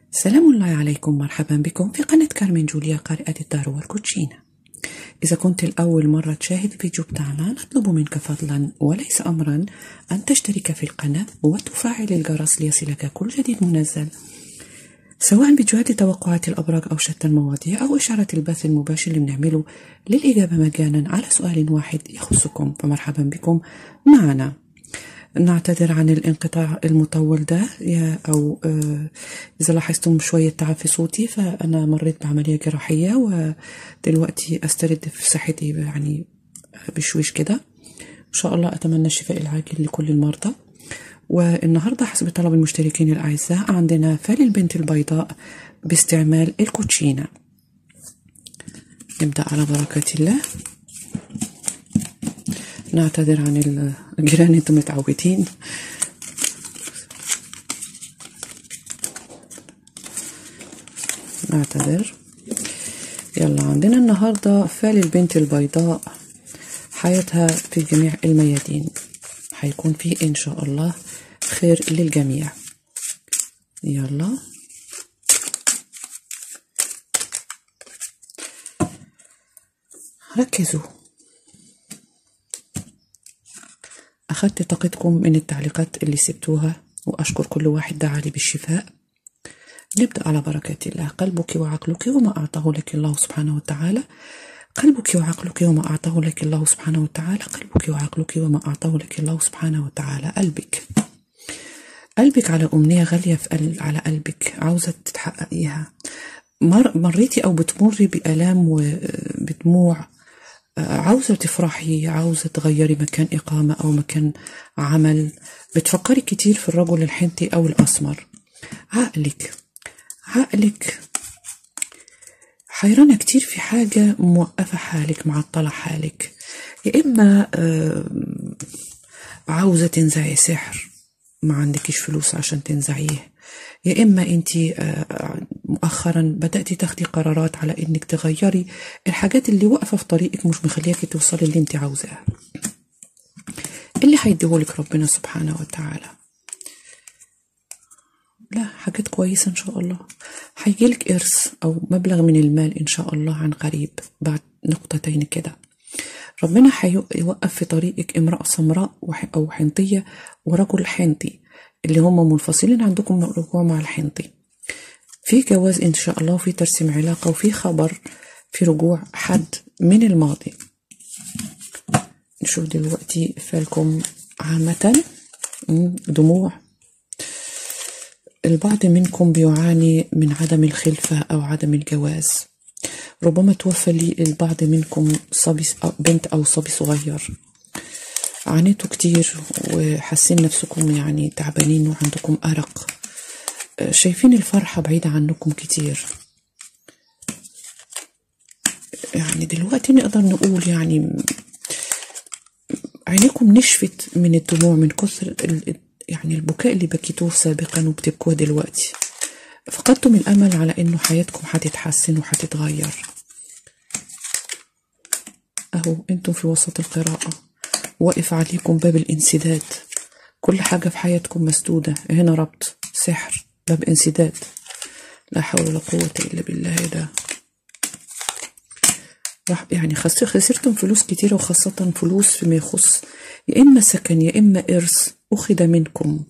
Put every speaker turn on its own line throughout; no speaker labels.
سلام الله عليكم مرحبا بكم في قناة كارمين جوليا قارئة الدار والكوتشينة إذا كنت الأول مرة تشاهد الفيديو بتاعنا نطلب منك فضلا وليس أمرا أن تشترك في القناة وتفعل الجرس ليصلك كل جديد منزل سواء بفيديوهات توقعات الأبراج أو شتى المواضيع أو إشارة البث المباشر اللي بنعمله للإجابة مجانا على سؤال واحد يخصكم فمرحبا بكم معنا نعتذر عن الانقطاع المطول ده يا أو آه إذا لاحظتم شوية تعب في صوتي فأنا مريت بعملية جراحية ودلوقتي أسترد في صحتي يعني بشويش كده إن شاء الله أتمنى الشفاء العاجل لكل المرضى والنهاردة حسب طلب المشتركين الأعزاء عندنا فال البنت البيضاء باستعمال الكوتشينة نبدأ على بركة الله نعتذر عن الجيران انتم متعودين نعتذر يلا عندنا النهاردة فال البنت البيضاء حياتها في جميع الميادين هيكون فيه إن شاء الله خير للجميع يلا ركزوا أخذت طاقتكم من التعليقات اللي سبتوها وأشكر كل واحد دعا لي بالشفاء نبدأ على بركة الله قلبك وعقلك وما أعطاه لك الله سبحانه وتعالى قلبك وعقلك وما أعطاه لك الله سبحانه وتعالى قلبك وعقلك وما أعطاه لك الله سبحانه وتعالى قلبك قلبك على أمنية غالية في قلب على قلبك عاوزة تتحققيها مر مريتي أو بتمري بآلام وبدموع عاوزة تفرحي عاوزة تغيري مكان إقامة أو مكان عمل بتفكري كتير في الرجل الحنطي أو الأسمر عقلك عقلك حيرانة كتير في حاجة موقفة حالك معطلة حالك يا إما عاوزة تنزعي سحر ما عندكش فلوس عشان تنزعيه يا إما أنت مؤخرا بدأتي تاخدي قرارات على إنك تغيري الحاجات اللي واقفة في طريقك مش مخلياكي توصلي اللي أنت عاوزاه اللي هيديهولك ربنا سبحانه وتعالى لا حاجات كويسة إن شاء الله هيجيلك إرث أو مبلغ من المال إن شاء الله عن قريب بعد نقطتين كده ربنا هيوقف في طريقك امرأة سمراء أو حنطية ورجل حنطي اللي هم منفصلين عندكم رجوع مع الحنطي في جواز إن شاء الله وفي ترسيم علاقة وفي خبر في رجوع حد من الماضي نشوف دلوقتي فالكم عامة دموع البعض منكم بيعاني من عدم الخلفة أو عدم الجواز ربما توفى لي البعض منكم صبي بنت أو صبي صغير عانيتوا كتير وحاسين نفسكم يعني تعبانين وعندكم أرق شايفين الفرحة بعيدة عنكم كتير يعني دلوقتي نقدر نقول يعني عينيكم نشفت من الدموع من كثر يعني البكاء اللي بكيتوه سابقا وبتبكوه دلوقتي فقدتم الأمل على إنه حياتكم هتتحسن وهتتغير أهو أنتم في وسط القراءة واقف عليكم باب الانسداد كل حاجة في حياتكم مسدودة هنا ربط سحر باب انسداد لا حول ولا قوة إلا بالله ده راح يعني خسرتم فلوس كتيرة وخاصة فلوس فيما يخص يا إما سكن يا إما إرث أخذ منكم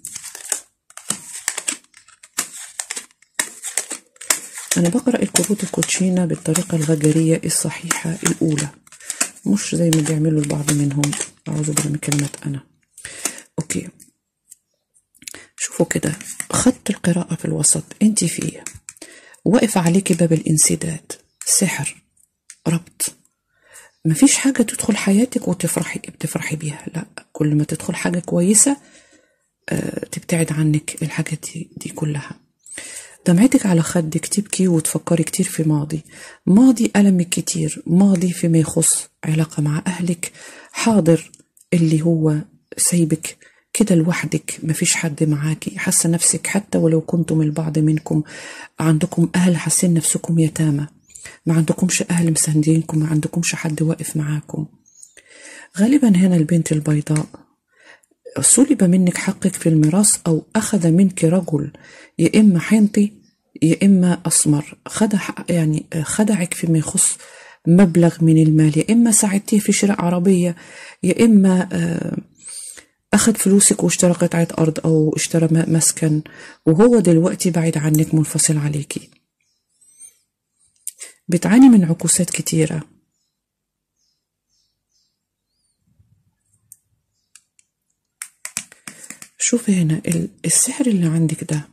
أنا بقرأ الكروت الكوتشينة بالطريقة الغجرية الصحيحة الأولى مش زي ما بيعملوا البعض منهم أعوذ بالله من كلمة أنا أوكي شوفوا كده خط القراءة في الوسط أنت فيه واقف عليكي باب الانسداد سحر ربط مفيش حاجة تدخل حياتك وتفرحي بتفرحي بيها لا كل ما تدخل حاجة كويسة أه تبتعد عنك الحاجات دي, دي كلها دمعتك على خدك تبكي وتفكري كتير في ماضي ماضي ألمك كتير ماضي فيما يخص علاقة مع أهلك حاضر اللي هو سايبك كده لوحدك مفيش حد معاكي حاسة نفسك حتى ولو كنتم البعض منكم عندكم أهل حاسين نفسكم يتامى ما عندكمش أهل مساندينكم ما عندكمش حد واقف معاكم غالبا هنا البنت البيضاء سلب منك حقك في الميراث أو أخذ منك رجل يا إما حنطي يا إما أسمر خدع يعني خدعك فيما يخص مبلغ من المال يا إما ساعدتيه في شراء عربية يا إما أخذ فلوسك واشترى قطعة أرض أو اشترى مسكن وهو دلوقتي بعيد عنك منفصل عليكي بتعاني من عكوسات كتيرة شوفي هنا السحر اللي عندك ده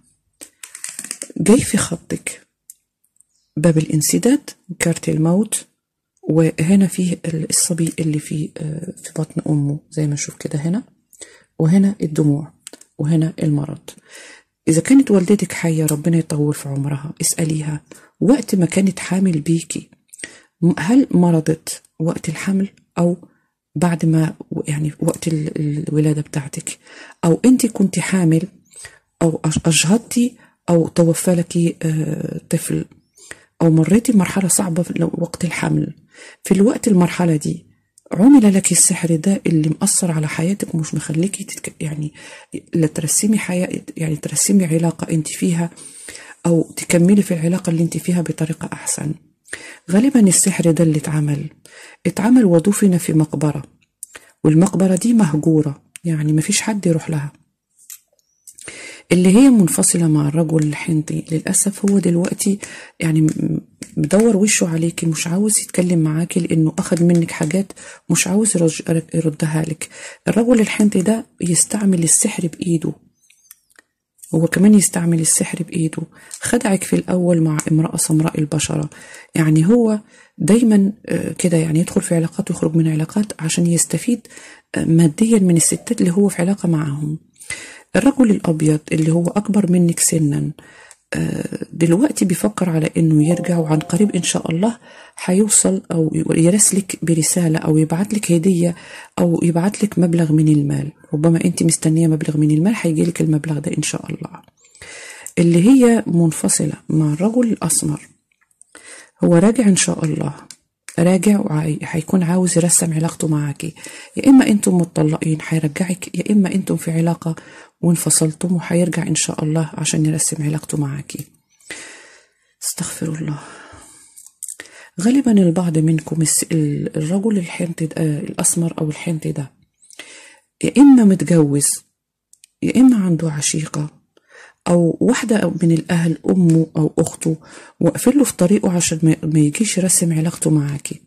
جاي في خطك باب الانسداد كارت الموت وهنا فيه الصبي اللي في في بطن امه زي ما نشوف كده هنا وهنا الدموع وهنا المرض اذا كانت والدتك حيه ربنا يطول في عمرها اساليها وقت ما كانت حامل بيكي هل مرضت وقت الحمل او بعد ما يعني وقت الولاده بتاعتك او انت كنت حامل او اجهضتي او توفى لك طفل او مريتي بمرحله صعبه وقت الحمل في الوقت المرحله دي عمل لك السحر ده اللي مأثر على حياتك ومش مخليكي تتك... يعني لا ترسمي حياة يعني ترسمي علاقة انت فيها او تكملي في العلاقة اللي انت فيها بطريقة احسن غالبا السحر ده اللي اتعمل اتعمل ودفن في مقبرة والمقبرة دي مهجورة يعني مفيش حد يروح لها اللي هي منفصلة مع الرجل الحنطي للأسف هو دلوقتي يعني مدور وشه عليكي مش عاوز يتكلم معاكي لأنه أخذ منك حاجات مش عاوز يردها لك الرجل الحنطي ده يستعمل السحر بإيده هو كمان يستعمل السحر بإيده خدعك في الأول مع امرأة سمراء البشرة يعني هو دايما كده يعني يدخل في علاقات ويخرج من علاقات عشان يستفيد ماديا من الستات اللي هو في علاقة معهم الرجل الأبيض اللي هو أكبر منك سنا دلوقتي بيفكر على إنه يرجع وعن قريب إن شاء الله هيوصل أو يرسلك برسالة أو يبعت لك هدية أو يبعت لك مبلغ من المال ربما أنت مستنية مبلغ من المال هيجي لك المبلغ ده إن شاء الله اللي هي منفصلة مع الرجل الأسمر هو راجع إن شاء الله راجع وهيكون عاوز يرسم علاقته معاكي يا اما انتم متطلقين هيرجعك يا اما انتم في علاقه وانفصلتم وهيرجع ان شاء الله عشان يرسم علاقته معاكي استغفر الله غالبا البعض منكم الرجل الحنطي الاسمر او الحنطي ده يا اما متجوز يا اما عنده عشيقه او واحده من الاهل امه او اخته واقفين له في طريقه عشان ما يجيش يرسم علاقته معاكي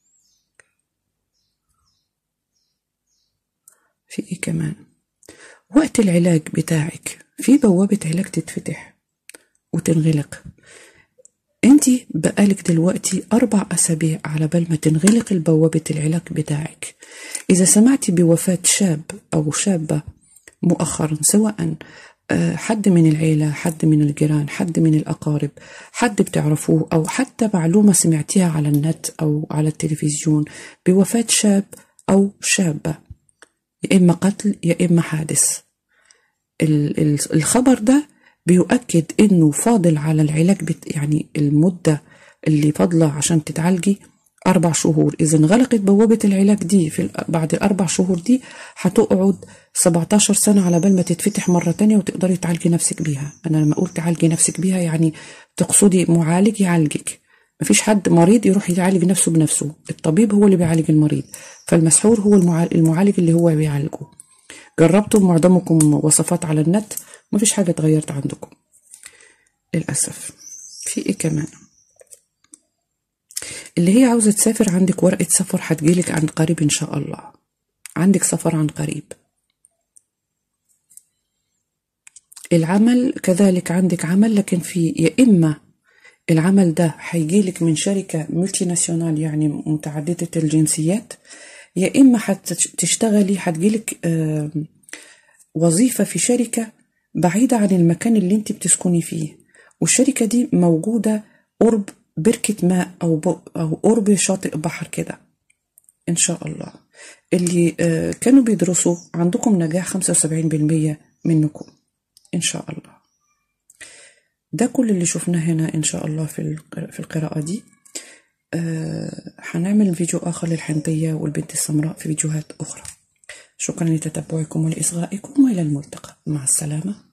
في ايه كمان وقت العلاج بتاعك في بوابه علاج تتفتح وتنغلق انت بقالك دلوقتي اربع اسابيع على بال ما تنغلق البوابه العلاج بتاعك اذا سمعتي بوفاه شاب او شابه مؤخرا سواء حد من العيلة حد من الجيران حد من الأقارب حد بتعرفوه أو حتى معلومة سمعتيها على النت أو على التلفزيون بوفاة شاب أو شابة يا إما قتل يا إما حادث الخبر ده بيؤكد إنه فاضل على العلاج بت يعني المدة اللي فاضلة عشان تتعالجي أربع شهور إذا انغلقت بوابة العلاج دي في بعد الأربع شهور دي هتقعد 17 سنة على بال ما تتفتح مرة تانية وتقدري تعالجي نفسك بيها أنا لما أقول تعالجي نفسك بيها يعني تقصدي معالج يعالجك مفيش حد مريض يروح يعالج نفسه بنفسه الطبيب هو اللي بيعالج المريض فالمسحور هو المعالج اللي هو بيعالجه جربتم معظمكم وصفات على النت مفيش حاجة اتغيرت عندكم للأسف في إيه كمان اللي هي عاوزة تسافر عندك ورقة سفر هتجيلك عن قريب إن شاء الله عندك سفر عن قريب العمل كذلك عندك عمل لكن في يا إما العمل ده هيجيلك من شركة ملتي ناسيونال يعني متعددة الجنسيات يا إما هتشتغلي هتجيلك وظيفة في شركة بعيدة عن المكان اللي انت بتسكني فيه والشركة دي موجودة قرب بركة ماء أو, أو قرب شاطئ بحر كده إن شاء الله اللي كانوا بيدرسوا عندكم نجاح 75% منكم إن شاء الله ده كل اللي شفناه هنا إن شاء الله في في القراءة دي هنعمل فيديو آخر للحنطية والبنت السمراء في فيديوهات أخرى شكرا لتتبعكم ولإصغائكم وإلى الملتقى مع السلامة